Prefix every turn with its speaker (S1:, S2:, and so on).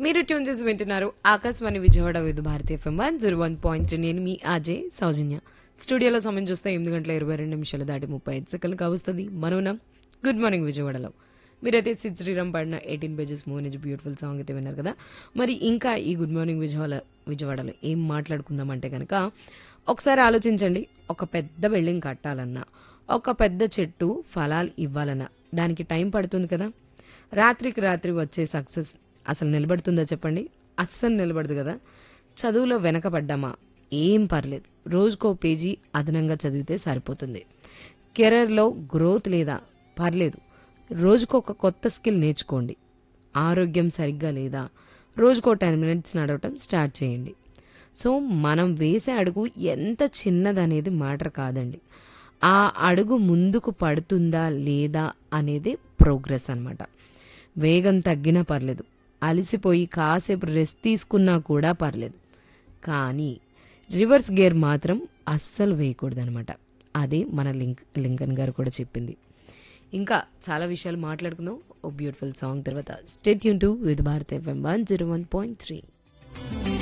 S1: మీరు ట్యూన్ చేసి వింటున్నారు Akashvani Vijayawada with Bharatiya FM one zero one point నేను మీ అజయ్ సౌజన్య స్టూడియోలో సమయం చూస్తే ఎనిమిది గంటల ఇరవై రెండు నిమిషాలు దాటి ముప్పై ఐదు సెకండ్లు కావస్తుంది మనవునం గుడ్ మార్నింగ్ విజయవాడలో మీరైతే సిద్ శ్రీరామ్ పాడిన ఎయిటీన్ పేజెస్ మూవ్ నుంచి బ్యూటిఫుల్ సాంగ్ అయితే విన్నారు కదా మరి ఇంకా ఈ గుడ్ మార్నింగ్ విజయవాడ విజయవాడలో ఏం మాట్లాడుకుందామంటే కనుక ఒకసారి ఆలోచించండి ఒక పెద్ద బిల్డింగ్ కట్టాలన్నా ఒక పెద్ద చెట్టు ఫలాలు ఇవ్వాలన్నా దానికి టైం పడుతుంది కదా రాత్రికి రాత్రి వచ్చే సక్సెస్ అసలు నిలబడుతుందా చెప్పండి అస్సలు నిలబడదు కదా చదువులో వెనకబడ్డామా ఏం పర్లేదు రోజుకో పేజీ అదనంగా చదివితే సరిపోతుంది కెరీర్లో గ్రోత్ లేదా పర్లేదు రోజుకో ఒక కొత్త స్కిల్ నేర్చుకోండి ఆరోగ్యం సరిగ్గా లేదా రోజుకో టెన్ మినిట్స్ నడవటం స్టార్ట్ చేయండి సో మనం వేసే అడుగు ఎంత చిన్నదనేది మ్యాటర్ కాదండి ఆ అడుగు ముందుకు పడుతుందా లేదా అనేది ప్రోగ్రెస్ అన్నమాట వేగం తగ్గినా పర్లేదు అలసిపోయి కాసేపు రెస్ట్ తీసుకున్నా కూడా పర్లేదు కానీ రివర్స్ గేర్ మాత్రం అస్సలు వేయకూడదనమాట అదే మన లింక్ లింకన్ గారు కూడా చెప్పింది ఇంకా చాలా విషయాలు మాట్లాడుకుందాం ఓ బ్యూటిఫుల్ సాంగ్ తర్వాత స్టేట్ యూన్ to with Bharat FM one zero one point three